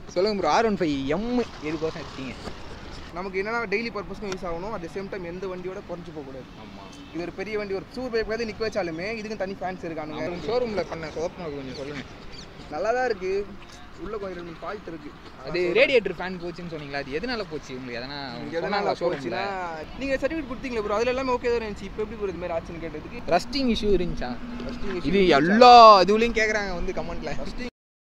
சொல்லுங்க bro R one five M எதுக்கோசம் எடுத்தீங்க நமக்கு என்னன்னா டெய்லி பர்பஸ்க்கும் யூஸ் ஆகணும் அட் சேம் டைம் எந்த வண்டியோட குறைஞ்சு போகக்கூடாது ஆமாம் இது ஒரு பெரிய வண்டி ஒரு சூர் பைக் வந்து நிற்க வச்சாலுமே இதுக்கு தனி ஃபேன்ஸ் இருக்கானுங்க ஷோரூமில் பண்ண சொதப்பினது கொஞ்சம் சொல்லுங்கள் நல்லா தான் இருக்கு உள்ள கொஞ்சம் ரெண்டு மூணு ஃபால்ட் இருக்கு அது ரேடியேட்டர் ஃபேன் போச்சுன்னு சொன்னீங்களா அது எதனால போச்சு உங்களுக்கு எதனா எதனால ஷோரூமில் போச்சுன்னா நீங்க சர்டிஃபிகேட் கொடுத்தீங்களா ப்ரோ அதுல எல்லாமே ஓகே தான் இருந்துச்சு இப்போ எப்படி ப்ரோ இது மாதிரி ஆச்சுன்னு கேட்டதுக்கு ரஸ்டிங் இஷ்யூ இருந்துச்சா First நீங்க இது issue எல்லா இதுலையும் கேட்குறாங்க வந்து கமெண்ட்ல First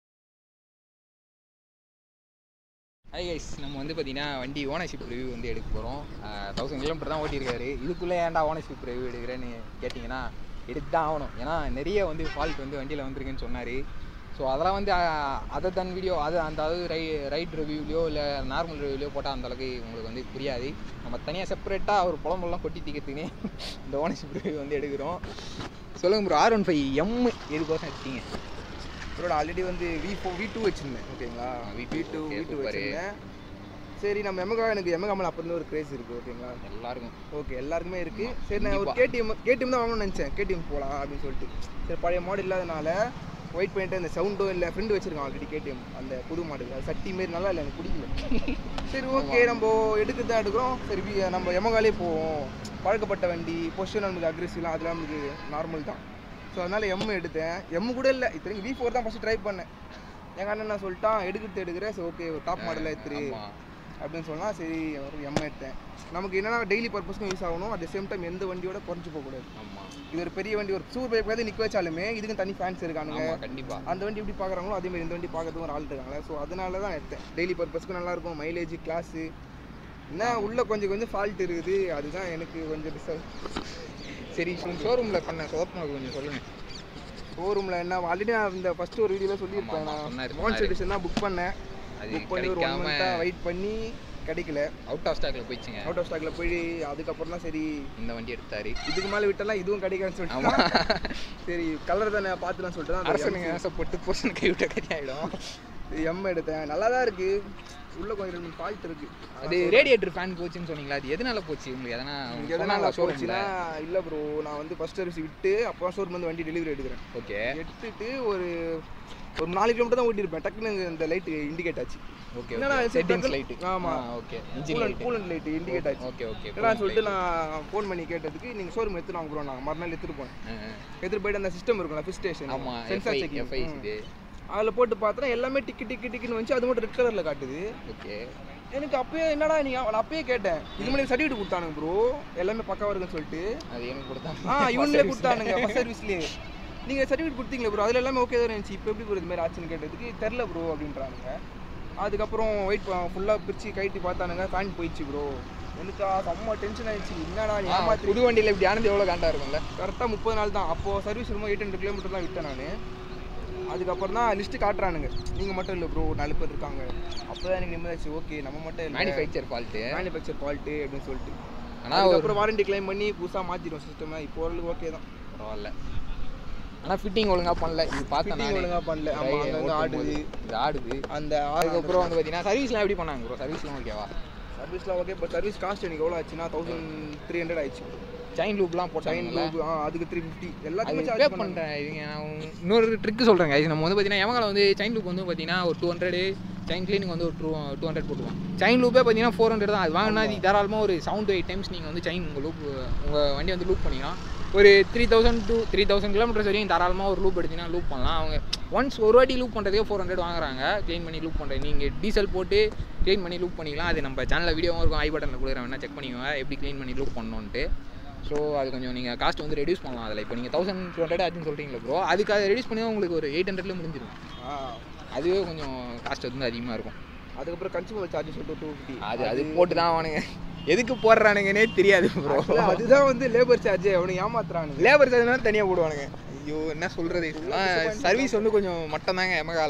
ஹை கைஸ் நம்ம வந்து பார்த்தீங்கன்னா வண்டி ஓனர்ஷிப் ரிவ்யூ வந்து எடுக்க போகிறோம் தௌசண்ட் கிலோமீட்டர் தான் ஓட்டியிருக்காரு இதுக்குள்ளே ஏன்டா ஓனர்ஷிப் ரிவ்யூ எடுக்கிறேன்னு கேட்டிங்கன்னா எடுத்து தான் ஆகணும் ஏன்னா நிறைய வந்து ஃபால்ட் வந்து வண்டியில் வந்திருக்குன்னு சொன்னார் ஸோ அதெல்லாம் வந்து அதை தன் வீடியோ அது அந்த அதாவது ரை ரைட் ரிவ்யூலையோ இல்லை நார்மல் ரிவ்யூலையோ போட்டால் அந்தளவுக்கு உங்களுக்கு வந்து புரியாது நம்ம தனியாக செப்பரேட்டாக ஒரு புலம்பெல்லாம் கொட்டி தீக்கிறதுக்குனே இந்த ஓனர்ஷிப் ரிவ்யூ வந்து எடுக்கிறோம் சொல்லுங்கள் bro R one five M எதுக்கோசம் எடுத்தீங்க ப்ரோ நான் ஆல்ரெடி வந்து வி ஃபோர் வி டூ வச்சிருந்தேன் ஓகேங்களா V2, V two okay, V two super. வச்சிருந்தேன் சரி நம்ம எமகா எனக்கு எமகாமல் அப்போ இருந்து ஒரு கிரேஸ் இருக்கு ஓகேங்களா எல்லாருக்கும் ஓகே எல்லாருக்குமே இருக்கு சரி நான் ஒரு கண்டிப்பா. கேடிஎம் கேடிஎம் தான் வாங்கணும்னு நினச்சேன் கேடிஎம் போகலாம் அப்படின்னு சொல்லிட்டு சரி பழைய மாடல் இல்லாதனால ஒயிட் பண்ணிட்டு அந்த சவுண்டும் இல்லை ஃப்ரெண்டு வச்சிருக்கான் ஆல்ரெடி கேடிஎம் அந்த புது மாடல் அது சட்டி மாரி நல்லா இல்லை எனக்கு பிடிக்கல சரி ஓகே நம்ம எடுக்கிறது தான் எடுக்கிறோம் சரி வி- நம்ம எமகாலே போவோம் பழக்கப்பட்ட வண்டி பொசிஷன் நமக்கு அக்ரெசிவ்லாம் அதெல்லாம் நமக்கு நார்மல் தான் ஸோ அதனால் எம் எடுத்தேன் எம் கூட இல்லை இத்தனைக்கு வி ஃபோர் தான் ஃபஸ்ட்டு ட்ரை பண்ணேன் எங்கள் அண்ணன் நான் சொல்லிட்டான் எடுக்கிறது எடுக்கிறேன் சரி ஓகே ஒரு டாப் மாடலாக எடுத்துரு ஆமா. அப்படின்னு சொன்னா சரி ஒரு எம் எடுத்தேன் நமக்கு என்னன்னா டெய்லி பர்பஸ்க்கும் யூஸ் ஆகணும் அட் சேம் டைம் எந்த வண்டியோட குறைஞ்சு போகக்கூடாது ஆமா இது ஒரு பெரிய வண்டி ஒரு சூர் பைக் வந்து நிற்க வச்சாலுமே இதுக்கு தனி ஃபேன்ஸ் இருக்கானுங்க ஆமா கண்டிப்பா அந்த வண்டி எப்படி பார்க்குறாங்களோ அதே மாதிரி இந்த வண்டி பார்க்கறதுக்கும் ஒரு ஆள் இருக்காங்களே ஸோ அதனால தான் எடுத்தேன் டெய்லி பர்பஸ்க்கும் நல்லா இருக்கும் மைலேஜ் கிளாஸு என்ன உள்ள கொஞ்சம் கொஞ்சம் ஃபால்ட் இருக்குது அதுதான் எனக்கு கொஞ்சம் டிஸ்டர்ப் சரி ஷோரூம்ல பண்ண சொதப்பினது கொஞ்சம் சொல்லுங்க ஷோரூமில் என்ன ஆல்ரெடி நான் இந்த ஃபஸ்ட்டு ஒரு வீடியோவில் சொல்லியிருப்பேன் ஆமா, நான் சொன்னாரு, மான்ஸ் சொன்னாரு. எடிஷன் தான் புக் பண்ணேன் அது புக் பண்ணி ஒரு ஒன் கிடைக்காம மந்த்தாக வெயிட் பண்ணி கிடைக்கல அவுட் ஆஃப் ஸ்டாக்ல போயிடுச்சுங்க அவுட் ஆஃப் ஸ்டாக்ல போய் அதுக்கப்புறம் தான் சரி இந்த வண்டி எடுத்தாரு இதுக்கு மேலே விட்டெல்லாம் இதுவும் கிடைக்காதுன்னு ஆமா சொல்லிட்டு சரி கலர் தானே பார்த்துலாம் சொல்லிட்டு தான் அரசனுங்க ஆசைப்பட்டு போர்ஷன் கை விட்ட கரியாயிடும் எம் எடுத்தேன் நல்லா தான் இருக்கு உள்ள கொஞ்சம் ரெண்டு மூணு ஃபால்ட் இருக்கு அது ரேடியேட்டர் ஃபேன் போச்சுன்னு சொன்னீங்களா அது எதனால போச்சு உங்களுக்கு எதனா எதனால ஷோரூம்ல போச்சுன்னா இல்லை ப்ரோ நான் வந்து ஃபர்ஸ்ட் சர்வீஸ் விட்டு அப்போ ஷோரூம் வந்து வண்டி டெலிவரி எடுக்கிறேன் ஓகே எடுத்துட்டு ஒரு ஒரு நாலு கிலோமீட்டர் தான் ஓட்டியிருப்பேன் டக்குன்னு இந்த லைட் இண்டிகேட் ஆச்சு ஓகே என்னடா இது செட்டிங்ஸ் டக்குனு- லைட் ஆமா. Okay engine coolant light coolant light indicate ஆச்சு ஓகே ஓகே என்னடா சொல்லிட்டு நான் ஃபோன் பண்ணி கேட்டதுக்கு நீங்கள் ஷோரூம் எடுத்துட்டு வாங்க ப்ரோ நாங்கள் மறுநாள் எடுத்துட்டு போனேன் எடுத்துட்டு போயிட்டு அந்த சிஸ்டம் இருக்கும்ல ஃபிஷ் ஸ்டேஷன் ஆமா சென்சார் எஃப்ஐ செக்கிங் எஃப்ஐ இது அதில் போட்டு பார்த்தா எல்லாமே டிக்கு டிக்கு டிக்குன்னு வந்துச்சு அது மட்டும் ரெட் கலரில் காட்டுது ஓகே எனக்கு அப்பயே என்னடா நீங்க நான் அப்பயே கேட்டேன் இது மாதிரி சர்டிஃபிகேட் கொடுத்தானுங்க ப்ரோ எல்லாமே பக்காவா இருக்குன்னு சொல்லிட்டு அது எனக்கு கொடுத்தாங்க ஆ இவங்களே கொடுத்தானுங்க ஃபர்ஸ்ட் சர்வீஸ்லயே நீங்க சர்டிஃபிகேட் கொடுத்தீங்களா ப்ரோ அதுல எல்லாமே ஓகே தான் இருந்துச்சு இப்போ எப்படி ப்ரோ இது மாதிரி ஆச்சுன்னு கேட்டதுக்கு தெரில ப்ரோ அப்படின்றானுங்க அதுக்கப்புறம் வெயிட் ஃபுல்லாக பிரிச்சு கைட்டி பார்த்தானுங்க ஃபேன் போயிடுச்சு ப்ரோ எனக்கா செம்ம டென்ஷன் ஆயிடுச்சு என்னடா நீ ஆ, ஏமாத்தி புது வண்டியில இப்படி ஆனது எவ்வளவு காண்டா இருக்கும்ல கரெக்டாக முப்பது நாள் தான் அப்போது சர்வீஸ் ரொம்ப எயிட் ஹண்ட்ரட் கிலோமீட்டர் தான் விட்டேன் நான் அதுக்கப்புறம் தான் லிஸ்ட்டு காட்டுறானுங்க நீங்கள் மட்டும் இல்லை ப்ரோ நாலு பேர் இருக்காங்க அப்போ தான் எனக்கு நிம்மதியாச்சு ஓகே நம்ம மட்டும் இல்லை மேனுஃபேக்சர் ஃபால்ட்டு மேனுஃபேக்சர் ஃபால்ட்டு அப்படின்னு சொல்லிட்டு ஆனா அதுக்கப்புறம் வாரண்டி கிளைம் பண்ணி புதுசாக மாற்றிடும் சிஸ்டமை இப்போ ஓரளவுக்கு ஓகே தான் பரவாயில்ல ஆனா ஃபிட்டிங் ஒழுங்கா பண்ணல இது பார்த்தேன் ஃபிட்டிங் நானே ஒழுங்காக பண்ணல ஆமாம் Drive அங்கே ஓட்டும் ஆடுது போது. இது ஆடுது அந்த அதுக்கப்புறம் வந்து பார்த்தீங்கன்னா சர்வீஸ்லாம் எப்படி பண்ணாங்க ப்ரோ சர்வீஸ்லாம் ஓகேவா சர்வீஸ்லாம் ஓகே இப்போ சர்வீஸ் காஸ்ட் எனக்கு எவ்வளோ ஆச்சுன்னா தௌசண்ட் த்ரீ ஹண்ட்ரட் ஆயிடுச்சு செயின் லூப்லாம் சைன் போட்டாங்கல்ல லூப் ஆ அதுக்கு த்ரீ ஃபிஃப்டி அது எல்லாத்துக்குமே பே சார்ஜ் பண்ணுறேன் பண்ணுறேன் இதுங்க நான் இன்னொரு ட்ரிக்கு சொல்கிறேன் guys. நம்ம வந்து பார்த்தீங்கன்னா எமகால வந்து செயின் லூப் வந்து பார்த்தீங்கன்னா ஒரு டூ ஹண்ட்ரட் செயின் கிளீனிங் வந்து ஒரு டூ டூ ஹண்ட்ரட் போட்டுருவோம் செயின் லூப்பே பார்த்தீங்கன்னா ஃபோர் ஹண்ட்ரட் தான் அது வாங்கினா இது தாராளமாக ஒரு செவன் டு எயிட் டைம்ஸ் நீங்கள் வந்து செயின் உங்கள் லூப் உங்கள் வண்டி வந்து லூப் பண்ணிங்கன்னா ஒரு three thousand two three thousand kilometres வரையும் தாராளமாக ஒரு லூப் எடுத்தீங்கன்னா லூப் பண்ணலாம் அவங்க ஒன்ஸ் ஒரு வாட்டி லூப் பண்ணுறதுக்கே ஃபோர் ஹண்ட்ரட் வாங்குறாங்க க்ளீன் பண்ணி லூப் பண்ணுறது நீங்கள் டீசல் போட்டு க்ளீன் பண்ணி லூப் பண்ணிக்கலாம் அது நம்ம சேனலில் வீடியோவும் இருக்கும் ஐ பட்டனில் கொடுக்குறேன் வேணா செக் பண்ணிக்கோங்க எப்படி க்ளீன் பண்ணி லூப் பண்ணணுன்ட்டு ஸோ அது கொஞ்சம் நீங்கள் காஸ்ட் வந்து ரெடியூஸ் பண்ணலாம் அதில் இப்போ நீங்கள் தௌசண்ட் டூ ஹண்ட்ரட் ஆச்சுன்னு சொல்கிறீங்களா ப்ரோ அதுக்கு அதை ரெடியூஸ் பண்ணி உங்களுக்கு ஒரு எயிட் ஹண்ட்ரட்ல முடிஞ்சிடும் ஆ அதுவே கொஞ்சம் காஸ்ட் வந்து அதிகமாக இருக்கும் அதுக்கப்புறம் கன்சூமர் சார்ஜ் சொல்லிட்டு டூ ஃபிஃப்டி அது அது போட்டு தான் அவனுங்க எதுக்கு போடுறானுங்கன்னே தெரியாது ப்ரோ அதுதான் வந்து லேபர் சார்ஜ் அவனுக்கு ஏமாத்துறானுங்க லேபர் சார்ஜ்னா தனியாக போடுவானுங்க ஐயோ என்ன சொல்கிறது சர்வீஸ் வந்து கொஞ்சம் மட்டம் தாங்க எமகால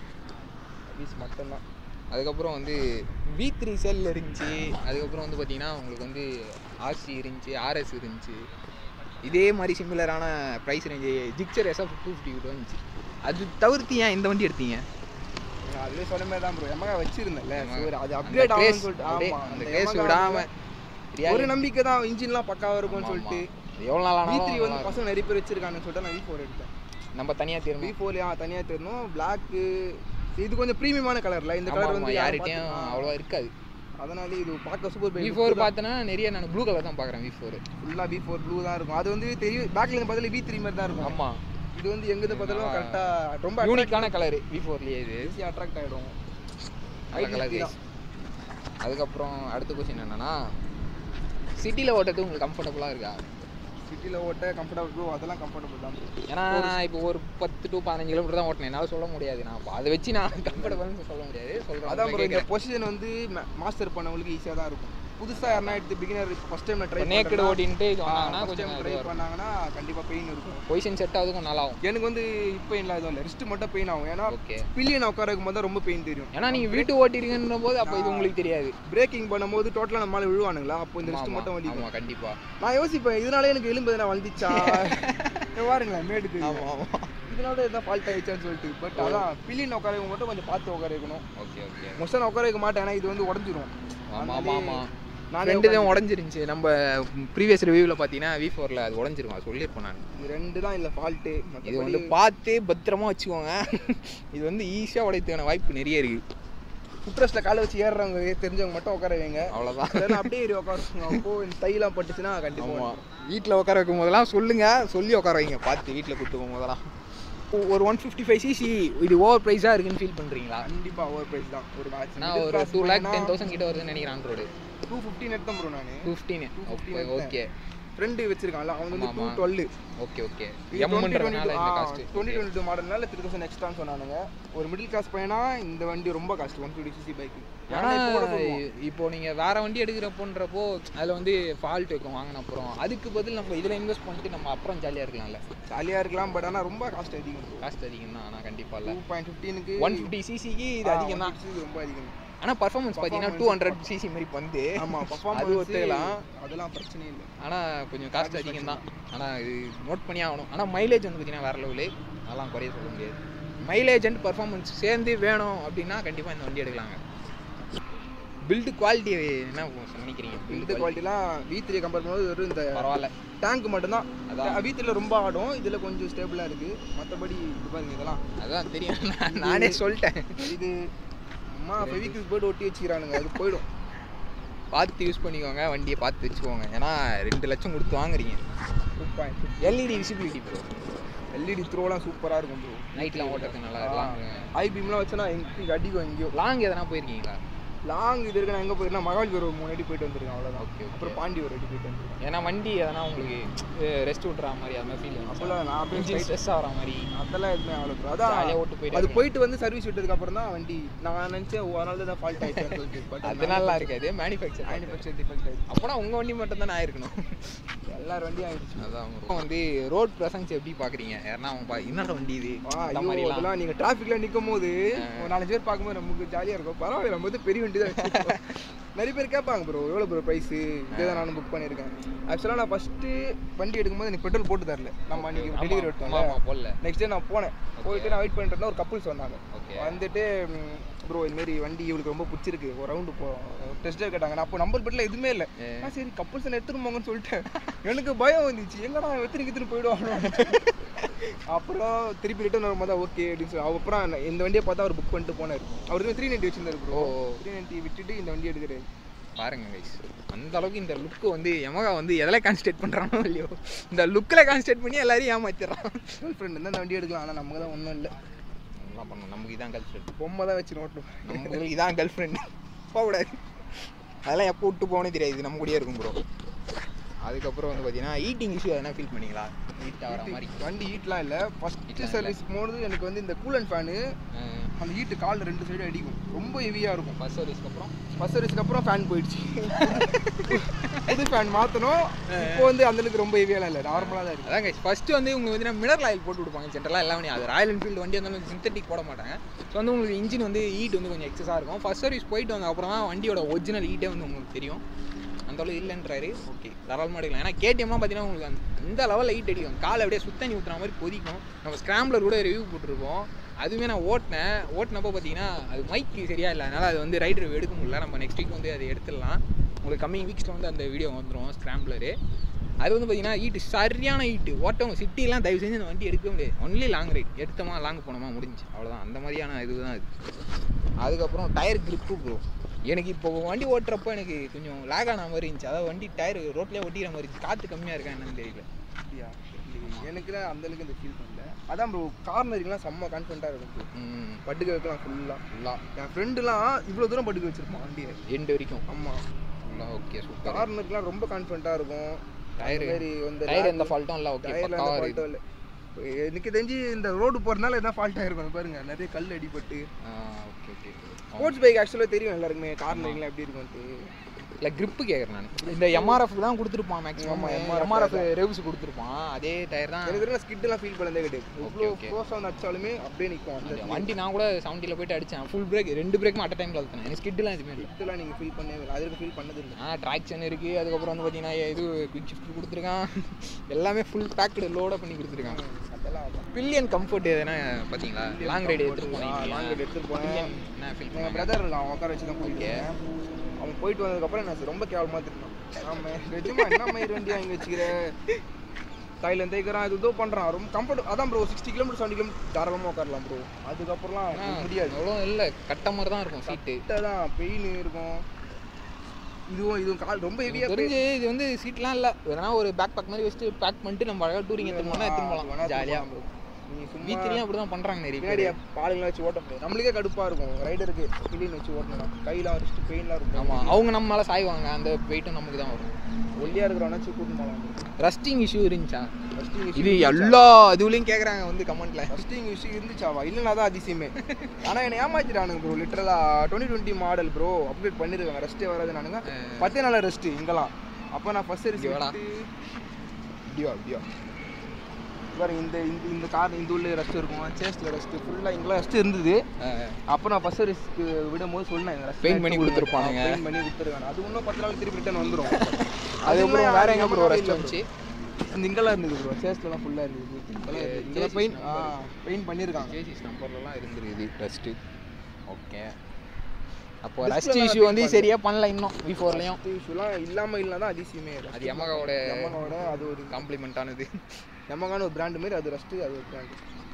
சர்வீஸ் மட்டும்தான் அதுக்கப்புறம் வந்து வி த்ரீ செல் இருந்துச்சு அதுக்கப்புறம் வந்து பார்த்தீங்கன்னா உங்களுக்கு வந்து ஆர்சி இருந்துச்சு ஆர்எஸ் இருந்துச்சு இதே மாதிரி சிமிலரான price range Gixxer SF two fifty கிட்ட இருந்துச்சு அது தவிர்த்து ஏன் இந்த வண்டி எடுத்தீங்க நான் அதுவே சொன்ன மாதிரி தான் ப்ரோ எமகா வச்சிருந்தேன்ல Yamaha. சரி அது அந்த அப்கிரேட் craze, ஆகும்னு சொல்லிட்டு அப்படியே ஆமா அந்த அந்த கிரேஸ் Yamaha விடாம வந்து ஒரு நம்பிக்கை தான் இன்ஜின்லாம் பக்காவா இருக்கும்னு சொல்லிட்டு எவ்வளோ நாள் வி த்ரீ ஆனாலும் வந்து பசங்க நிறைய பேர் வச்சிருக்காங்கன்னு சொல்லிட்டு நான் வி ஃபோர் எடுத்தேன் நம்ம தனியாக வி திரும்பி ஃபோர்லையா தனியாக தெரியணும் பிளாக்கு இது கொஞ்சம் ப்ரீமியமான கலர்ல இந்த ஆமா கலர் ஆமா வந்து யாரும் யார்கிட்டயும் பார்த்து- அவ்வளோவா இருக்காது அதனால இது பார்க்க சூப்பர் வி பைக் ஃபோர் பார்த்தனா நிறைய நான் ப்ளூ கலர் தான் பார்க்குறேன் வி ஃபோர் ஃபுல்லாக வி ஃபோர் ப்ளூ தான் இருக்கும் அது வந்து தெரியும் பேக்ல இருந்து பார்த்தாலே வி த்ரீ மாதிரி தான் இருக்கும் ஆமா இது வந்து எங்கிருந்து பார்த்தாலும் கரெக்டாக ரொம்ப யூனிக்கான கலர் வி ஃபோர்லேயே இது ஈஸியாக அட்ராக்ட் ஆகிடும் நல்ல கலர் கைஸ் அதுக்கப்புறம் அடுத்த கொஸ்டின் என்னன்னா சிட்டியில் ஓட்டுறது உங்களுக்கு கம்ஃபர்டபுளாக இருக்கா சிட்டியில் ஓட்ட கம்ஃபர்டபுள் ப்ரோ அதெல்லாம் கம்ஃபர்டபுள் தான் bro. ஏன்னா நான் இப்போ ஒரு பத்து டு பதினஞ்சு கிலோமீட்டர் தான் ஓட்டினேன் என்னால் சொல்ல முடியாது நான் அப்ப அதை வச்சு நான் கம்ஃபர்டபுள்னு சொல்ல முடியாது அதான் ப்ரோ இந்த சொல்கிறேன் பொசிஷன் வந்து மாஸ்டர் பண்ணவங்களுக்கு ஈஸியாக தான் இருக்கும் புதுசாக யாருனா எடுத்து beginner first time try naked ஓட்டின்ட்டு சொன்னாங்கன்னா ஃபஸ்ட் கொஞ்சம் டைம் ட்ரை பண்ணாங்கன்னா கண்டிப்பாக பெயின் இருக்கும் பொசிஷன் செட் ஆகுது கொஞ்சம் நல்லா ஆகும் எனக்கு வந்து இப்போ இல்லை எதுவும் இல்லை ரிஸ்ட் மட்டும் பெயின் ஆகும் ஏன்னா ஓகே பில்லியன் உட்கார இருக்கும்போது தான் ரொம்ப பெயின் தெரியும் ஏன்னா நீங்கள் வீட்டு ஓட்டிருக்கின்ற போது அப்போ இது உங்களுக்கு தெரியாது பிரேக்கிங் பண்ணும்போது டோட்டலாக நம்மளால விழுவானுங்களா அப்போ இந்த ரிஸ்ட் ஆமா, மட்டும் வலிக்கும் ஆமா கண்டிப்பா நான் யோசிப்பேன் இதனால எனக்கு எலும்பு எதனா வந்துச்சா பாருங்களேன் மேடு தெரியும் ஆமா ஆமா இதனால எதாவது ஃபால்ட் ஆயிடுச்சான்னு சொல்லிட்டு பட் அதான் பில்லியன் உட்கார வைக்கும் மட்டும் கொஞ்சம் பார்த்து உட்கார வைக்கணும் ஓகே ஓகே மொசன் உட்கார வைக்க மாட்டேன் ஏன்னா இது வந்து உடஞ்சிரும் ஆமா ஆமா ஆமா நானே ரெண்டு தான் உடஞ்சிருந்துச்சு நம்ம ப்ரீவியஸ் ரிவ்யூவில் பார்த்தீங்கன்னா வி ஃபோரில் அது உடஞ்சிரும் அது சொல்லியிருப்போம் நான் இது ரெண்டு தான் இல்லை ஃபால்ட்டு இது வந்து பார்த்து பத்திரமா வச்சுக்கோங்க இது வந்து ஈஸியாக உடையத்துக்கான வாய்ப்பு நிறைய இருக்கு ஃபுட்ரஸ்ட்டில் காலை வச்சு ஏறுறவங்க தெரிஞ்சவங்க மட்டும் உட்கார வைங்க அவ்வளோதான் இல்லைன்னா அப்படியே ஏறி உட்காருங்க அப்போ இந்த தைலாம் பட்டுச்சுன்னா கண்டிப்பாக ஆமாம் வீட்டில் உட்கார வைக்கும் போதெல்லாம் சொல்லுங்க சொல்லி உட்கார வைங்க பார்த்து வீட்டில் கூட்டு போகும் போதெல்லாம் ஒரு ஒன் ஃபிஃப்டி ஃபைவ் சிசி இது ஓவர் ப்ரைஸாக இருக்குன்னு ஃபீல் பண்ணுறீங்களா கண்டிப்பாக ஓவர் ப்ரைஸ் தான் ஒரு மேட்ச் நான் ஒரு டூ லேக் டென் தௌசண்ட் கிட்ட வருதுன்னு நினைக்கிறேன் ஆண்ட்ராய்டு டூ ஃபிஃப்டின் எடுத்தேன் ப்ரோ நான் two fifteen okay okay friend வச்சிருக்கான்ல அவன் வந்து டூ ஆமா. டுவெல் ஓகே ஓகே டுவெண்ட்டி எம்ன்றதுனால இந்த காஸ்ட் டுவெண்ட்டி டுவெண்ட்டி டூ மாடல்னால த்ரீ தௌசண்ட் எக்ஸ்ட்ரான்னு சொன்னானுங்க ஒரு மிடில் கிளாஸ் பையனா இந்த வண்டி ரொம்ப cost one fifty CC bike ஆனா இப்போ நீங்க வேற வண்டி எடுக்கிறப்போன்றப்போ அதுல வந்து ஃபால்ட் இருக்கும் வாங்கின அப்புறம் அதுக்கு பதில் நம்ம இதுல இன்வெஸ்ட் பண்ணிட்டு நம்ம அப்புறம் ஜாலியா இருக்கலாம்ல ஜாலியாக இருக்கலாம் பட் ஆனால் ரொம்ப காஸ்ட் அதிகம் காஸ்ட் அதிகம் தான் ஆனா கண்டிப்பா இல்ல டூ பாயிண்ட் ஃபிஃப்டீனுக்கு ஒன் ஃபிஃப்டி சிசிக்கு இது அதிகம் தான் ரொம்ப அதிகம் ஆனா பர்ஃபார்மன்ஸ் பாத்தீங்கன்னா டூ ஹண்ட்ரட் சிசி மாதிரி வந்து ஆமாம் அது பர்ஃபார்மன்ஸ் ஒத்துக்கலாம் அதெல்லாம் பிரச்சனையே இல்லை ஆனா கொஞ்சம் காஸ்ட் அதிகம் தான் ஆனா இது நோட் பண்ணி ஆகணும் ஆனா மைலேஜ் வந்து பாத்தீங்கன்னா வேற லெவலு அதெல்லாம் குறைய சொல்ல முடியாது மைலேஜ் அண்ட் பர்ஃபார்மன்ஸ் சேர்ந்து வேணும் அப்படின்னா கண்டிப்பா இந்த வண்டி எடுக்கலாங்க பில்டு குவாலிட்டி என்ன நினைக்கிறீங்க இந்த பில்டு குவாலிட்டிலாம் வி த்ரீ கம்பேர் பண்ணும்போது வெறும் இந்த பரவாயில்ல டேங்க் மட்டும்தான் அதான். வி த்ரீல ரொம்ப ஆடும் இதில் கொஞ்சம் ஸ்டேபிளாக இருக்குது மற்றபடி இது பாருங்க இதெல்லாம் அதான் தெரியும் நான் நானே சொல்லிட்டேன் இது அம்மா ஃபெவிக்விக் போர்டு ஒட்டி வச்சுக்கிறானுங்க அது போயிடும் பார்த்து யூஸ் பண்ணிக்கோங்க வண்டியை பார்த்து வச்சுக்கோங்க ஏன்னா ரெண்டு லட்சம் கொடுத்து வாங்குறீங்க two point LED visibility bro LED த்ரோலாம் சூப்பராக இருக்கும் ப்ரோ நைட்லாம் ஓட்டுறது நல்லா இருக்கலாம் ஐ பீம்லாம் வச்சனா எங்க அடிக்கும் எங்கேயோ லாங் எதனா போயிருக்கீங்களா லாங் இது இருக்கு நான் எங்கே போயிருக்கேன் மகாபலிபுரம் ஒரு மூணு அடி போயிட்டு வந்திருக்கேன் அவ்வளோதான் ஓகே ஓகே அப்புறம் பாண்டி ஒரு அடி போயிட்டு வந்திருக்கேன் ஏன்னா வண்டி எதனா உங்களுக்கு ரெஸ்ட் விட்ற மாதிரி அது மாதிரி ஃபீல் அப்போல்லாம் நான் அப்படியே இன்ஜின் ஸ்ட்ரெஸ் ஆகிற மாதிரி அதெல்லாம் எதுவுமே அவ்வளோ bro. அதான் ஜாலியாக ஓட்டு போயிட்டு அது போயிட்டு வந்து சர்வீஸ் விட்டதுக்கு அப்புறம் தான் வண்டி நான் நினச்சேன் ஒரு நாள் தான் ஃபால்ட் ஆயிடுச்சுன்னு சொல்லிட்டு பட் அதனாலலாம் இருக்காது மேனுஃபேக்சர் மேனுஃபேக்சர் டிஃபெக்ட் ஆயிடுச்சு அப்போனா உங்கள் வண்டி மட்டும் தான் ஆயிருக்கணும் எல்லார் வண்டியும் ஆயிடுச்சு அதான் bro. வந்து ரோட் ப்ரெசன்ஸ் எப்படி பார்க்குறீங்க யாருன்னா அவங்க பா என்னடா வண்டி இது ஆ, அந்த ஐயோ, மாதிரிலாம் அதெல்லாம் நீங்க டிராஃபிக்ல நிக்கும் போது ஒரு நாலஞ்சு பேர் பார்க்கும்போது நமக்கு ஜாலியா இருக்கும் பரவாயில்ல நம்ம வந்து பெரிய வண்டி தான் வச்சிருக்கோம். நிறைய பேர் கேட்பாங்க ப்ரோ எவ்வளோ ப்ரோ ப்ரைஸ் இதே தான் நானும் புக் பண்ணியிருக்கேன் ஆக்சுவலாக நான் ஃபஸ்ட்டு வண்டி எடுக்கும்போது எனக்கு பெட்ரோல் போட்டு தரல நம்ம அன்றைக்கி ஆமா, டெலிவரி ஆமா எடுத்தோம்ல ஆமா போடல நெக்ஸ்ட் டே நான் போனேன் போயிட்டு நான் வெயிட் பண்ணிட்டு இருந்தேன் ஒரு கப்புள்ஸ் வந்தாங்க ஓகே வந்துட்டு ப்ரோ இதுமாரி வண்டி இவளுக்கு ரொம்ப பிடிச்சிருக்கு ஒரு ரவுண்டு போ டெஸ்ட் ட்ரைவ் கேட்டாங்க நான் அப்போ நம்பர் பெட்டில் எதுவுமே இல்லை ஏ. நான் சரி கப்புள்ஸ் எடுத்துட்டு போங்கன்னு சொல்லிட்டேன் எனக்கு பயம் வந்துச்சு எங்கடா எத்தனை கித்துன்னு போயிடுவாங்க அப்புறம் திருப்பி ரிட்டர்ன் வரும்போது ஓகே அப்படின்னு சொல்லி அப்புறம் நான் இந்த வண்டியை பார்த்தா அவர் புக் பண்ணிட்டு போனார் அவருக்கு த்ரீ நைன்ட்டி வச்சிருந்தாரு ப்ரோ ஓ. த்ரீ நைன்ட்டி விட்டுட்டு இந்த வண்டி எடுக்கிறாரு பாருங்க கைஸ் அந்த அளவுக்கு இந்த லுக்கு வந்து எமகா வந்து எதில் கான்சன்ட்ரேட் பண்ணுறானோ இல்லையோ இந்த லுக்கில் கான்சன்ட்ரேட் பண்ணி எல்லாரையும் ஏமாத்திடுறான் கேர்ள் ஃப்ரெண்ட் இருந்தால் இந்த வண்டி எடுக்கலாம் ஆனால் நமக்கு தான் ஒன்றும் இல்லை நல்லா பண்ணணும் நமக்கு இதான் கேர்ள் ஃப்ரெண்ட் பொம்மை தான் வச்சு நோட்டும் நமக்கு இதான் கேர்ள் ஃப்ரெண்ட் போகக்கூடாது அதெல்லாம் எப்போ விட்டு போனே தெரியாது இது நம்ம கூடயே இருக்கும் ப்ரோ அதுக்கப்புறம் வந்து பார்த்தீங்கன்னா ஈட்டிங் இஷ்யூ எதனா ஃபீல் பண்ணீங்களா ஹீட் ஆகிற மாதிரி வண்டி ஹீட்லாம் இல்லை ஃபஸ்ட்டு Heatலாம் சர்வீஸ் போனது எனக்கு வந்து இந்த கூலன் ஃபேனு அந்த ஹீட்டு காலில் ரெண்டு சைடு அடிக்கும் ரொம்ப ஹெவியாக இருக்கும் பஸ் சர்வீஸ்க்கு அப்புறம் ஃபர்ஸ்ட் சர்வீஸ்க்கு அப்புறம் ஃபேன் போயிடுச்சு புது ஃபேன் மாற்றணும் இப்போ வந்து அந்த அளவுக்கு ரொம்ப ஹெவியாலாம் இல்லை நார்மலாக தான் இருக்கு அதான் கைஸ் ஃபஸ்ட்டு வந்து உங்களுக்கு வந்து மினரல் ஆயில் போட்டு கொடுப்பாங்க ஜென்ரலாக எல்லாமே அது ராயல் என்ஃபீல்டு வண்டி வந்து சிந்தட்டிக் போட மாட்டாங்க ஸோ வந்து உங்களுக்கு இன்ஜின் வந்து ஹீட் வந்து கொஞ்சம் எக்ஸஸாக இருக்கும் ஃபர்ஸ்ட் சர்வீஸ் போயிட்டு வந்த அப்புறம் தான் வண்டியோட ஒரிஜினல் ஹீட்டே வந்து உங்களுக்கு தெரியும் அந்த அளவு இல்லைன்றாரு ஓகே தாராளமாக எடுக்கலாம் ஏன்னா கேடிஎம்லாம் பார்த்தீங்கன்னா உங்களுக்கு அந்த அந்த லெவலில் ஹீட் அடிக்கும் காலை அப்படியே சுத்தண்ணி ஊற்றுற மாதிரி கொதிக்கும் நம்ம ஸ்க்ராம்லர் கூட ரிவ்யூ போட்டிருப்போம் அதுவுமே நான் ஓட்டினேன் ஓட்டினப்போ பார்த்தீங்கன்னா அது மைக்கு சரியா இல்லை அதனால் அது வந்து ரைட் ரிவ்யூ எடுக்க முடியல நம்ம நெக்ஸ்ட் வீக் வந்து அதை எடுத்துடலாம் உங்களுக்கு கம்மிங் வீக்ஸில் வந்து அந்த வீடியோ வந்துடும் ஸ்க்ராம்லரு அது வந்து பார்த்தீங்கன்னா ஹீட்டு சரியான ஹீட்டு ஓட்டவங்க சிட்டிலாம் தயவு செஞ்சு இந்த வண்டி எடுக்க முடியாது ஒன்லி லாங் ரைட் எடுத்தோமா லாங் போனோமா முடிஞ்சு அவ்வளோதான் அந்த மாதிரியான இதுதான் இது அதுக்கப்புறம் டயர் கிரிப்பு ப்ரோ எனக்கு இப்போ வண்டி ஓட்டுறப்போ எனக்கு கொஞ்சம் லேக் ஆன மாதிரி இருந்துச்சு அதாவது வண்டி டயர் ரோட்லேயே ஒட்டிக்கிற மாதிரி இருந்துச்சு காற்று கம்மியாக இருக்கா என்னன்னு தெரியல அப்படியா எனக்கு அந்த அளவுக்கு இந்த ஃபீல் பண்ணல அதான் ப்ரோ கார்னரிங்லாம் செம்ம கான்ஃபிடண்ட்டாக இருக்கும் bro. ம் படுக்க வைக்கலாம் ஃபுல்லாக ஃபுல்லாக என் ஃப்ரெண்டுலாம் இவ்வளோ தூரம் படுக்க வச்சிருப்பான் வண்டியை எண்டு வரைக்கும் ஆமாம் ஃபுல்லாக ஓகே சூப்பர் கார்னருக்குலாம் ரொம்ப கான்ஃபிடண்ட்டாக இருக்கும் டயர் அந்த மாதிரி வந்து டயர் எந்த ஃபால்ட்டும் இல்லை ஓகே டயர்ல பக்காவாக அந்த இருக்குது ஃபால்ட்டும் இல்லை எனக்கு தெரிஞ்சு இந்த ரோடு போகிறதுனால எதாவது ஃபால்ட் ஆயிருக்கும் பாருங்க நிறைய கல் அடிபட்டு ஓகே ஓகே ஸ்போர்ட்ஸ் பைக் ஆக்சுவலாக தெரியும் எல்லாருக்குமே கார்னரிங்லாம் எப்படி இருக்கும்ட்டு இல்லை grip கேட்குறேன் நான் இந்த எம்ஆர்எஃப் தான் கொடுத்துருப்பான் மேக்ஸிமம் ஆமா, MRF எம்ஆர்எஃப் ரெவ்ஸ் கொடுத்துருப்பான் அதே டயர் தான் எனக்கு தெரியும் ஸ்கிட்லாம் ஃபீல் பண்ணதே கிடையாது இவ்வளோ okay. க்ளோஸாக வந்து அடிச்சாலுமே அப்படியே நிற்கும் அந்த அந்த வண்டி நான் கூட செவன்ட்டியில் போயிட்டு அடித்தேன் ஃபுல் பிரேக் ரெண்டு பிரேக்கும் அட் டைமில் அழுத்தினேன் எனக்கு ஸ்கிட்லாம் எதுவுமே இல்லை இதெல்லாம் நீங்கள் ஃபீல் பண்ணவே இல்லை அதுக்கு ஃபீல் பண்ணது இல்லை ஆ ட்ராக்ஷன் இருக்குது அதுக்கப்புறம் வந்து பார்த்தீங்கன்னா இது குவிக் ஷிஃப்ட் கொடுத்துருக்கான் எல்லாமே ஃபுல் பேக்கடு லோடாக பண்ணி கொடுத்துருக்கான் அதெல்லாம் பில்லியன் கம்ஃபர்ட் எதுனா பார்த்தீங்களா லாங் ரைடு எடுத்துகிட்டு போனீங்க லாங் ரைடு எடுத்துட்டு போனேன் என்ன ஃபீல் எங்கள் பண்ணாங்க பிரதர் இருக்கான் அவன் உட்கார வச்சு தான் போயிருக்கேன் அவன் போயிட்டு வந்ததுக்கப்புறம் எனக்கு ரொம்ப கேவலமாக திட்டான் ஆமாம் நிஜமா என்ன மயிர் வண்டியா இங்கே வச்சுக்கிற தைலம் தேய்க்கிறான் இது இதோ பண்ணுறான் ரொம்ப கம்ஃபர்ட் அதான் bro sixty kilometre seventy kilometre தாராளமாக உட்காரலாம் ப்ரோ அதுக்கப்புறம்லாம் முடியாது அவ்வளோ இல்லை கட்ட மாதிரி தான் இருக்கும் சீட்டு கிட்ட தான் பெயின் இருக்கும் இதுவும் இதுவும் கால் ரொம்ப ஹெவியாக தெரிஞ்சு இது வந்து சீட்லாம் இல்லை வேணா ஒரு பேக் பேக் மாதிரி வச்சுட்டு பேக் பண்ணிட்டு நம்ம அழகாக டூரிங் எடுத்துட்டு போனால் எடுத்துட்டு போகலாம் ஜாலியாக ப்ரோ நீ சும்மா வீட்லேயும் அப்படி தான் பண்ணுறாங்க நிறைய பின்னாடி பேர் பாலுங்களாம் வச்சு ஓட்ட முடியாது நம்மளுக்கே கடுப்பாக இருக்கும் ரைடருக்கு கிளீன் வச்சு ஓட்டணும் கையெல்லாம் வச்சுட்டு பெயின்லாம் இருக்கும் ஆமாம் அவங்க நம்ம மேலே சாய்வாங்க அந்த வெயிட்டும் நமக்கு தான் வரும் ஒல்லியாக இருக்கிறவனா வச்சு கூட்டு போகலாம் ரஸ்டிங் இஷ்யூ இருந்துச்சா ஃபஸ்ட்டு இது எல்லா இதுலேயும் கேட்குறாங்க வந்து கமெண்ட்ல ஃபஸ்ட்டு இங்கே விஷயம் இருந்துச்சாவா இல்லைனா தான் அதிசயமே ஆனால் என்னை ஏமாத்திட்டானுங்க ப்ரோ லிட்டரலாக twenty twenty model bro update பண்ணியிருக்காங்க ரெஸ்ட்டே வராது நானுங்க பத்தே நாள் ரெஸ்ட்டு இங்கெல்லாம் அப்போ நான் ஃபஸ்ட் இங்க வாடா. இப்படியா இப்படியா பாருங்க இந்த இந்த இந்த கார் இந்த உள்ள ரெஸ்ட் இருக்கும் சேஸ்டில் ரெஸ்ட்டு ஃபுல்லாக இங்கெல்லாம் ரெஸ்ட் இருந்தது அப்போ நான் ஃபஸ்ட் ரிஸ்க் விடும் போது சொன்னேன் Paint பண்ணி கொடுத்துருப்பானுங்க. பெயிண்ட் பண்ணி கொடுத்துருக்காங்க அது இன்னும் பத்து நாள் திருப்பி ரிட்டர்ன் வந்துடும் அதுக்கப்புறம் வேற எங்க ப்ரோ ரெஸ்ட் வந்துச்சு இந்த இங்கெல்லாம் இருந்தது ப்ரோ சேஸ்ட்லாம் ஃபுல்லாக இருந்தது இங்கெல்லாம் பெயிண்ட் ஆ பெயிண்ட் பண்ணியிருக்காங்க கேஜிஸ் நம்பர்லலாம் இருந்துருக்குது ரஸ்ட்டு ஓகே அப்போ Disc ரஸ்ட் எல்லாம் இஷ்யூ வந்து fix சரியாக பண்ணல இன்னும் வி ஃபோர்லேயும் இஷ்யூலாம் இல்லாமல் இல்லைனா தான் அதிசயமே அது யமகாவோட எமகாவோட அது ஒரு காம்ப்ளிமெண்ட்டானது எமகான ஒரு பிராண்டு மாதிரி அது ரெஸ்ட்டு அது ஒரு பிராண்டு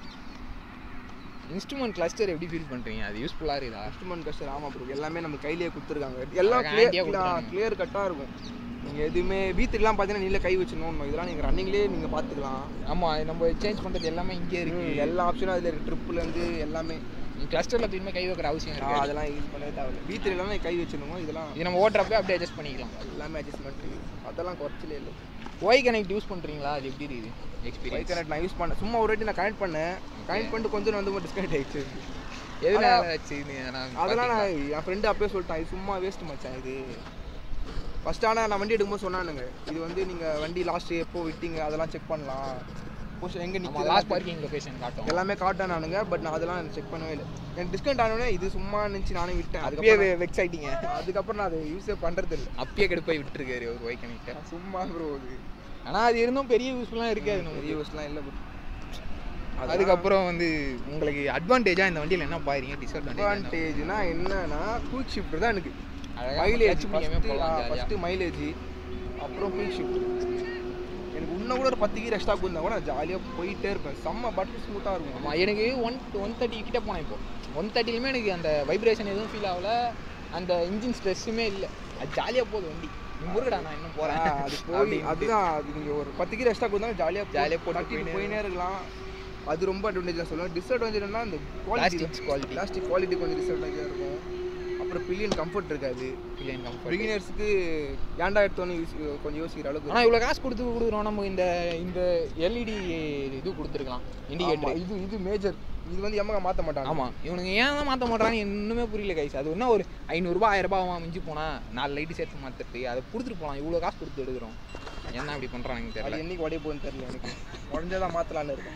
இன்ஸ்ட்ருமெண்ட் கிளஸ்டர் எப்படி ஃபீல் பண்ணுறீங்க அது யூஸ்ஃபுல்லாக இருக்குதா இன்ஸ்ட்ருமெண்ட் கஸ்டர் ஆமாம் ப்ரோ எல்லாமே நம்ம கையிலேயே கொடுத்துருக்காங்க எல்லாம் அழகா handy-ஆ கிளியர் கொடுத்துருக்காங்க. கிளியர் கட்டாக இருக்கும் நீங்கள் எதுவுமே வீட்டுக்குலாம் பார்த்தீங்கன்னா நீங்களே கை வச்சிடணும் இதெல்லாம் நீங்கள் ரன்னிங்லேயே நீங்கள் பார்த்துக்கலாம் ஆமாம் நம்ம சேஞ்ச் பண்ணுறது எல்லாமே இங்கே இருக்கு எல்லா ஆப்ஷனும் அதில் இருக்குது ட்ரிப்புலேருந்து எல்லாமே நீ கிளஸ்டரில் திரும்ப கை வைக்கிற அவசியம் ஆ, இருக்கு அதெல்லாம் யூஸ் பண்ணவே தேவையில்ல வீட்டில் எல்லாமே கை வச்சிடணும் இதெல்லாம் இது நம்ம ஓட்டுறப்ப அப்படியே அட்ஜஸ்ட் பண்ணிக்கலாம் எல்லாமே அட்ஜஸ்ட்மெண்ட் அதெல்லாம் குறைச்சலே இல்லை ஒய் கனெக்ட் யூஸ் பண்ணுறீங்களா அது எப்படி இருக்குது பைக் எக்ஸ்பீரியன்ஸ் கனெக்ட் நான் யூஸ் பண்ணேன் சும்மா ஒரு வாட்டி நான் கனெக்ட் பண்ணேன் கனெக்ட் பண்ணிட்டு கொஞ்சம் வந்து டிஸ்கனெக்ட் ஆயிடுச்சு எதனால ஆச்சு இது நான் அதெல்லாம் நான் என் ஃப்ரெண்டு அப்பயே சொல்லிட்டான் இது சும்மா வேஸ்ட் மச்சான் இது ஃபர்ஸ்ட் ஆனால் நான் வண்டி எடுக்கும்போது சொன்னானுங்க இது வந்து நீங்கள் வண்டி லாஸ்ட் எப்போ விட்டீங்க அதெல்லாம் செக் பண்ணலாம் போஸ்ட் எங்கே நம்ம நிற்கிது லாஸ்ட் பார்க்கிங் லொகேஷன் காட்டும் எல்லாமே காட்டானானுங்க பட் நான் அதெல்லாம் செக் பண்ணவே இல்லை எனக்கு டிஸ்கவுண்ட் ஆனோடனே இது சும்மா நினச்சி நானே விட்டேன் அப்பயே அதுக்கப்புறம் வெக்ஸ் ஆயிட்டீங்க அதுக்கப்புறம் நான் அதை யூஸே பண்ணுறது இல்லை அப்பயே கடுப்பாய் விட்டுருக்காரு ஒரு ஒய் கனெக்டர் சும்மா ப்ரோ அது ஆனால் அது இருந்தும் பெரிய யூஸ்ஃபுல்லாக இருக்காது பெரிய நமக்கு யூஸ்லாம் இல்லை bro. அதுக்கப்புறம் வந்து உங்களுக்கு அட்வான்டேஜாக இந்த வண்டியில் என்ன பாருங்க டிஸ்அட்வான்டேஜ் அட்வான்டேஜ்னா என்னன்னா குயிக் ஷிஃப்ட் தான் எனக்கு அழகா மைலேஜ் clutch பிடிக்காம போகலாம் ஜாலியா. ஃபஸ்ட்டு மைலேஜ் அப்புறம் குயிக் ஷிஃப்ட் எனக்கு இன்னும் கூட ஒரு பத்து கீர் எக்ஸ்ட்ரா கொடுத்தா கூட நான் ஜாலியாக போயிட்டே இருப்பேன் செம்ம பட்டர் ஸ்மூத்தாக இருக்கும் ஆமாம் எனக்கு ஒன் ஒன் தேர்ட்டி கிட்ட போனேன் இப்போ ஒன் தேர்ட்டிலுமே எனக்கு அந்த வைப்ரேஷன் எதுவும் ஃபீல் ஆகல அந்த இன்ஜின் ஸ்ட்ரெஸ்ஸுமே இல்லை அது ஜாலியாக போகுது வண்டி நீ முருகடா நான் இன்னும் ஆ, போகிறேன் அது போய் அதுதான் அது நீங்கள் ஒரு பத்து கீர் எக்ஸ்ட்ரா கொடுத்தா ஜாலியாக ஜாலியா ஜாலியாக போட்டு போட்டு போயினே போயினே இருக்கலாம் அது ரொம்ப அட்வான்டேஜாக சொல்லுவேன் டிஸ்அட்வான்டேஜ்னா இந்த quality plastics quality plastic quality கொஞ்சம் டிஸ்அட்வான்டேஜாக இருக்கும் அப்புறம் பில்லியன் கம்ஃபர்ட் இருக்காது பில்லியன் கம்ஃபர்ட் பிகினர்ஸுக்கு ஏன்டா எடுத்தோன்னு யூஸ் கொஞ்சம் யோசிக்கிற அளவுக்கு ஆனால் இவ்வளோ காசு கொடுத்து கொடுக்குறோம் நம்ம இந்த இந்த எல்இடி இது கொடுத்துருக்கலாம் ஆமா, இண்டிகேட்டர் இது இது மேஜர் இது வந்து எமகா மாற்ற மாட்டாங்க ஆமாம் இவனுங்க ஏன் தான் மாற்ற மாட்டான்னு இன்னுமே புரியல கைஸ் அது என்ன ஒரு ஐநூறுரூபா ஆயிரரூபா மிஞ்சி போனால் நாலு லைட்டு சேர்த்து மாற்றுறது அதை கொடுத்துட்டு போகலாம் இவ்வளோ காசு கொடுத்து எடுக்கிறோம் என்ன அப்படி பண்ணுறாங்க அது தெரியல என்னைக்கு உடைய போகுதுன்னு தெரியல எனக்கு உடஞ்சதான் மாற்றலான்னு இருக்கேன்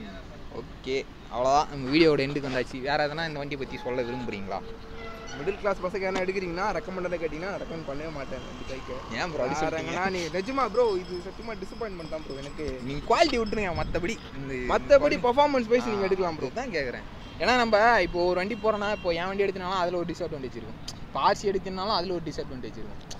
ஓகே அவ்வளோதான் நம்ம வீடியோட எண்டுக்கு வந்தாச்சு வேறு எதனா இந்த வண்டியை பற்றி சொல்ல விரும்புறீங்களா மிடில் கிளாஸ் பசங்க என்ன எடுக்கிறீங்கன்னா ரெக்கமெண்டடாக கேட்டிங்கன்னா ரெக்கமெண்ட் பண்ணவே மாட்டேன் இந்த பைக்கை ஏன் ப்ரோ அப்படி சொல்றீங்க யாருங்கன்னா நீ நிஜமா ப்ரோ இது சத்தியமா டிசப்பாயின்மெண்ட் தான் ப்ரோ எனக்கு நீங்கள் குவாலிட்டி விட்டுருங்க மற்றபடி இந்த மற்றபடி பர்ஃபார்மன்ஸ் வைஸ் நீங்கள் எடுக்கலாம் ப்ரோ தான் கேட்குறேன் ஏன்னா நம்ம இப்போ ஒரு வண்டி போகிறோன்னா இப்போ என் வண்டி எடுத்தினாலும் அதில் ஒரு டிஸ்அட்வான்டேஜ் இருக்கும் இப்போ ஆர்சி எடுத்தினாலும் அதில் ஒரு டிஸ்அட்வான்டேஜ் இருக்கும்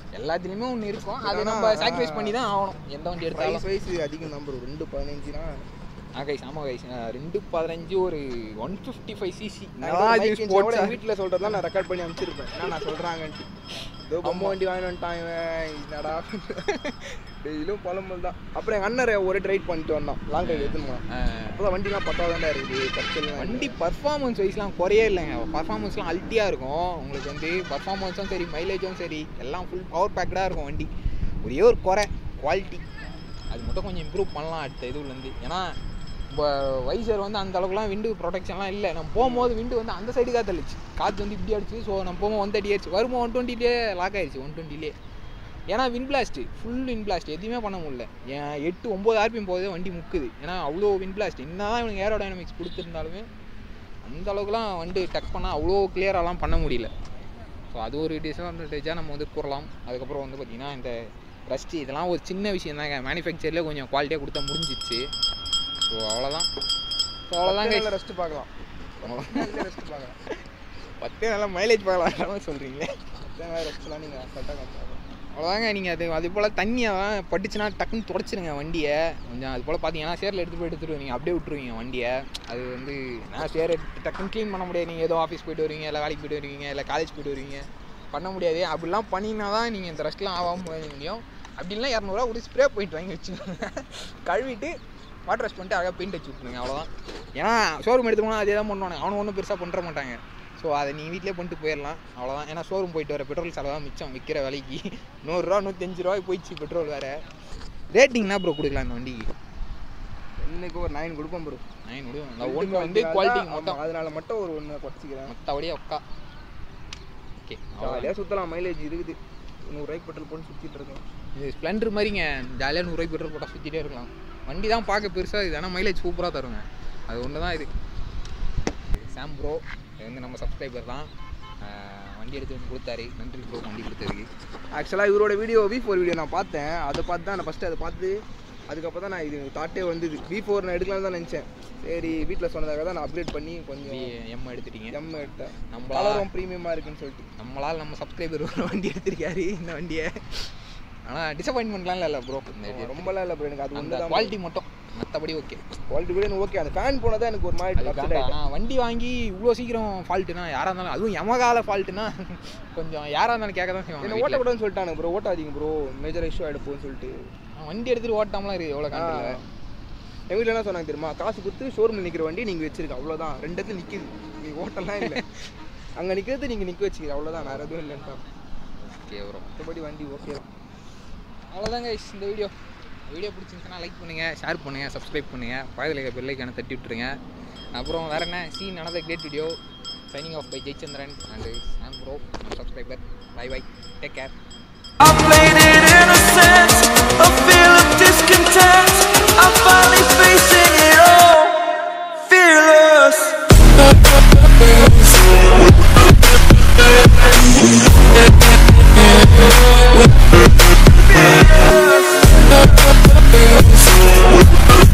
எல்லாத்துலேயுமே ஒன்று இருக்கும் அது ஆனா, நம்ம சாக்ரிஃபைஸ் பண்ணி தான் ஆகணும் எந்த வண்டி எடுத்தாலும் ப்ரைஸ் வைஸ் அதிகம் தான் ப்ரோ ரெண்டு பதினஞ்சுனா ஆ கைஸ் ஆமாம் கைஸ் ரெண்டு பதினஞ்சு ஒரு ஒன் ஃபிஃப்டி ஃபைவ் சிசி வீட்டில் சொல்கிறதெல்லாம் நான் ரெக்கார்ட் பண்ணி அனுப்பிச்சிருப்பேன் என்ன நான் சொல்கிறாங்கன்ட்டு ஏதோ பொம்மை வண்டி வாங்கி வந்துட்டான் இவன் என்னடா டெய்லியும் புலம்பல் தான் அப்புறம் எங்கள் அண்ணன் ஒரு ரைட் பண்ணிட்டு வந்தான் லாங் ரைட் எடுத்துன்னு போனான் அப்போதான் வண்டிலாம் பத்தாதான் இருக்குது கச்சல் வண்டி பர்ஃபார்மன்ஸ் வைஸ்லாம் குறையே இல்லைங்க பர்ஃபார்மன்ஸ்லாம் அல்ட்டியாக இருக்கும் உங்களுக்கு வந்து பர்ஃபார்மன்ஸும் சரி மைலேஜும் சரி எல்லாம் ஃபுல் பவர் பேக்கடாக இருக்கும் வண்டி ஒரே ஒரு குறை குவாலிட்டி அது மட்டும் கொஞ்சம் இம்ப்ரூவ் பண்ணலாம் அடுத்த இதுலேருந்து ஏன்னா இப்போ வைசர் வந்து அந்த அளவுக்குலாம் விண்டு ப்ரொடெக்ஷன்லாம் இல்லை நம்ம போகும்போது விண்டு வந்து அந்த சைடு காற்று அடிச்சு காற்று வந்து இப்படி அடிச்சு ஸோ நம்ம போகும்போது ஒன் தேர்ட்டி ஆயிடுச்சு வரும்போது ஒன் டுவெண்ட்டிலே லாக் ஆயிடுச்சு ஒன் டுவெண்ட்டிலே ஏன்னா wind blast full wind blast எதுவுமே பண்ண முடியல ஏன் எட்டு ஒம்பது ஆர்பிஎம் போதே வண்டி முக்குது ஏன்னா அவ்வளோ வின் பிளாஸ்ட் என்ன தான் இவனுக்கு ஏரோ டைனமிக்ஸ் கொடுத்துருந்தாலுமே அந்த அளவுக்குலாம் வண்டி டக் பண்ணால் அவ்வளோ கிளியராலாம் பண்ண முடியல ஸோ அது ஒரு டிஸ்அட்வான்டேஜாக நம்ம வந்து கூறலாம் அதுக்கப்புறம் வந்து பார்த்திங்கன்னா இந்த ரஸ்ட் இதெல்லாம் ஒரு சின்ன விஷயம் தாங்க மேனுஃபேக்சர்லேயே கொஞ்சம் குவாலிட்டியாக கொடுத்தா முடிஞ்சிச்சு ஸோ அவ்வளோதான் ஸோ அவ்வளோதாங்க நல்ல ரெஸ்ட் பார்க்கலாம் ரெஸ்ட் பார்க்கலாம் பத்தே நல்லா மைலேஜ் பார்க்கலாம் சொல்கிறீங்க ரெஸ்ட்லாம் நீங்கள் கரெக்டாக காமிக்கலாம் அவ்வளோதாங்க நீங்கள் அது அது போல் தண்ணியெல்லாம் பட்டுச்சுன்னா டக்குன்னு தொடச்சிருங்க வண்டியை கொஞ்சம் அது போல் பார்த்தீங்கன்னா சேரில் எடுத்து போய் எடுத்துட்டு நீங்கள் அப்படியே விட்டுருவீங்க வண்டியை அது வந்து நான் சேர் எடுத்து டக்குன்னு க்ளீன் பண்ண முடியாது நீங்கள் ஏதோ ஆஃபீஸ் போயிட்டு வருவீங்க இல்லை வேலைக்கு போயிட்டு வருவீங்க இல்லை காலேஜ் போயிட்டு வருவீங்க பண்ண முடியாது அப்படிலாம் பண்ணினா தான் நீங்கள் இந்த ரெஸ்ட்லாம் ஆகாமல் போக முடியும் அப்படிலாம் இரநூறுவா ஒரு ஸ்ப்ரே போயிட்டு வாங்கி வச்சுக்கோங்க கழுவிட்டு வாட்டர் வாஷ் பண்ணிட்டு அழகாக பெயிண்ட் வச்சு விட்ருங்க அவ்வளோதான் ஏன்னா ஷோரூம் எடுத்து போனால் அதே தான் பண்ணுவாங்க அவனும் ஒன்றும் பெருசாக பண்ணுற மாட்டாங்க ஸோ அதை நீங்கள் வீட்டிலே பண்ணிட்டு போயிடலாம் அவ்வளோதான் ஏன்னா ஷோரூம் போயிட்டு வர பெட்ரோல் செலவு தான் மிச்சம் விற்கிற விலைக்கு நூறுரூவா நூற்றஞ்சு ரூபாய் போயிடுச்சு பெட்ரோல் வேறு ரேட்டிங்னா ப்ரோ கொடுக்கலாம் இந்த வண்டிக்கு இன்னைக்கு ஒரு நைன் கொடுப்போம் ப்ரோ நைன் விடுவோம் இந்த ஒன்று வந்து குவாலிட்டி மொத்தம் அதனால மட்டும் ஒரு ஒன்று குறைச்சிக்கிறேன் மற்றபடியே உக்கா ஓகே ஜாலியாக சுற்றலாம் மைலேஜ் இருக்குது நூறுரூவாய்க்கு பெட்ரோல் போட்டு சுற்றிட்டு இருக்கேன் இது ஸ்ப்ளெண்டர் மாதிரிங்க ஜாலியாக நூறுரூவாய்க்கு பெட்ரோல் போட்டால் சுற்றிட்டே இருக்கலாம் வண்டி தான் பார்க்க பெருசாக இது ஆனால் மைலேஜ் சூப்பராக தருங்க அது ஒன்று தான் இது சாம் ப்ரோ இது வந்து நம்ம சப்ஸ்கிரைபர் தான் ஆஹ் வண்டி எடுத்து வந்து கொடுத்தாரு நன்றி ப்ரோ வண்டி கொடுத்ததுக்கு ஆக்சுவலாக இவரோட வீடியோ வி ஃபோர் வீடியோ நான் பார்த்தேன் அதை பார்த்து தான் நான் ஃபஸ்ட்டு அதை பார்த்து அதுக்கப்புறம் தான் நான் இது தாட்டே வந்தது வி ஃபோர் நான் எடுக்கலாம்னு தான் நினச்சேன் சரி வீட்டில் சொன்னதாக தான் நான் அப்டேட் பண்ணி கொஞ்சம் எம் எடுத்துட்டீங்க எம் எடுத்தேன் நம்மளால் கலரும் ப்ரீமியமாக இருக்குன்னு சொல்லிட்டு நம்மளால் நம்ம சப்ஸ்கிரைபர் ஒரு வண்டி எடுத்திருக்காரு இந்த வண்டியை ஆனால் டிசப்பாயின்மெண்ட்லாம் இல்லை ப்ரோ இந்த இது ரொம்பலாம் இல்லை ப்ரோ எனக்கு அது அந்த ஒன்று தான் குவாலிட்டி மட்டும் மற்றபடி ஓகே குவாலிட்டி கூட எனக்கு ஓகே அந்த ஃபேன் போனதான் எனக்கு ஒரு மாதிரி அது upset ஆயிட்டேன். ஆனால் வண்டி வாங்கி இவ்வளோ சீக்கிரம் ஃபால்ட்டுனா யாராக இருந்தாலும் அதுவும் யமகால ஃபால்ட்டுனா கொஞ்சம் யாராக இருந்தாலும் கேட்க தான் என்ன செய்வாங்க ஓட்ட கூடாதுன்னு சொல்லிட்டானுங்க ப்ரோ ஓட்டாதீங்க ப்ரோ மேஜர் இஷ்யூ ஆகிட போகுதுன்னு சொல்லிட்டு வீட்ல. வண்டி எடுத்துட்டு ஓட்டாமலாம் இருக்குது எவ்வளோ கண்டில் எங்கள் வீட்டில் என்ன சொன்னாங்க தெரியுமா காசு கொடுத்து ஷோரூமில் நிற்கிற வண்டி நீங்கள் வச்சிருக்க அவ்வளோதான் ரெண்டு இடத்துல நிற்கிது நீ ஓட்டலாம் இல்லை அங்கே நிற்கிறது நீங்கள் நிற்க வச்சுக்கிற அவ்வளோதான் வேறு எதுவும் இல்லைன்ட்டா ஓகே ப்ரோ மற்றபடி வண்டி ஓகே தான் அவ்வளோதாங்க இந்த வீடியோ வீடியோ பிடிச்சிருந்துச்சுன்னா லைக் பண்ணுங்கள் ஷேர் பண்ணுங்கள் சப்ஸ்கிரைப் பண்ணுங்கள் பக்கத்தில் இருக்க பெல்லைக்கான தட்டி விட்டுருங்க அப்புறம் வேறு என்ன scene another great video signing off by Jayachandran and Sam bro subscriber bye bye take care I played it innocent